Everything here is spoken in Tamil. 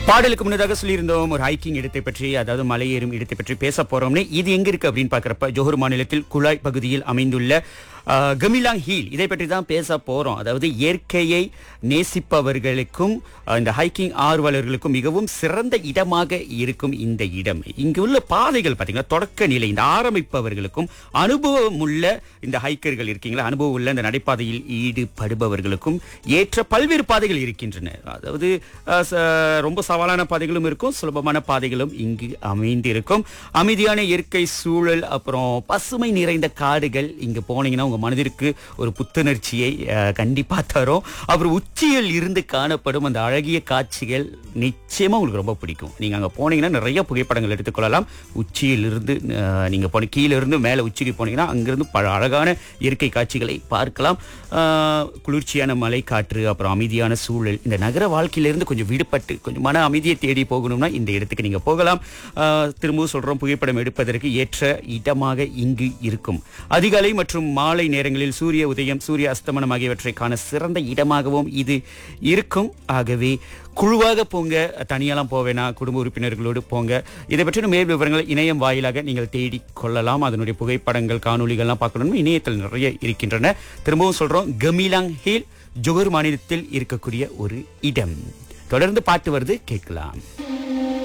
பாடலுக்கு முன்னதாக சொல்லியிருந்தோம் ஒரு ஹைக்கிங் இடத்தை பற்றி அதாவது மலையேறும் இடத்தை பற்றி பேச போறோம்னு இது எங்க இருக்கு அப்படின்னு பாக்குறப்ப ஜோஹர் மாநிலத்தில் குழாய் பகுதியில் அமைந்துள்ள ஆஹ், கமிலாங் ஹீல் இதை பற்றி தான் பேச போறோம் அதாவது இயற்கையை நேசிப்பவர்களுக்கும் ஆஹ், இந்த ஹைக்கிங் ஆர்வலர்களுக்கும் மிகவும் சிறந்த இடமாக இருக்கும் இந்த இடம் இங்கு உள்ள பாதைகள் பாத்தீங்கன்னா தொடக்க நிலை இந்த ஆரம்பிப்பவர்களுக்கும் அனுபவம் உள்ள இந்த ஹைக்கர்கள் இருக்கீங்களா அனுபவம் உள்ள இந்த நடைபாதையில் ஈடுபடுபவர்களுக்கும் ஏற்ற பல்வேறு பாதைகள் இருக்கின்றன அதாவது அஹ், ச- ரொம்ப சவாலான பாதைகளும் இருக்கும் சுலபமான பாதைகளும் இங்கு அமைந்திருக்கும் அமைதியான இயற்கை சூழல் அப்புறம் பசுமை நிறைந்த காடுகள் இங்கு போனீங்கன்னா உங்க மனதிற்கு ஒரு புத்துணர்ச்சியை அஹ், கண்டிப்பா தரும் அப்புறம் உச்சியில் இருந்து காணப்படும் அந்த அழகிய காட்சிகள் நிச்சயமா உங்களுக்கு ரொம்ப பிடிக்கும் நீங்க அங்க போனீங்கன்னா நிறைய புகைப்படங்கள் எடுத்துக்கொள்ளலாம் உச்சியில் இருந்து அஹ், நீங்க போன கீழே இருந்து மேல உச்சிக்கு போனீங்கன்னா அங்கிருந்து பல அழகான இயற்கை காட்சிகளை பார்க்கலாம் அஹ், குளிர்ச்சியான மலை காற்று அப்புறம் அமைதியான சூழல் இந்த நகர வாழ்க்கையிலிருந்து கொஞ்சம் விடுபட்டு கொஞ்சம் மன அமைதியை தேடி போகணும்னா இந்த இடத்துக்கு நீங்க போகலாம் அஹ், திரும்பவும் சொல்றோம் புகைப்படம் எடுப்பதற்கு ஏற்ற இடமாக இங்கு இருக்கும் அதிகாலை மற்றும் மாலை நேரங்களில் சூரிய உதயம் சூரிய அஸ்தமனம் ஆகியவற்றை காண சிறந்த இடமாகவும் இது இருக்கும் ஆகவே குழுவாக போங்க தனியெல்லாம் போவேனா குடும்ப உறுப்பினர்களோடு போங்க இதை பற்றின மேல் விவரங்களை இணையம் வாயிலாக நீங்கள் தேடி கொள்ளலாம் அதனுடைய புகைப்படங்கள் காணொளிகள்லாம் பார்க்கணும்னு இணையத்தில் நிறைய இருக்கின்றன திரும்பவும் சொல்றோம் கமிலாங் ஹில் ஜொகர் மாநிலத்தில் இருக்கக்கூடிய ஒரு இடம் தொடர்ந்து பாட்டு வருது கேட்கலாம்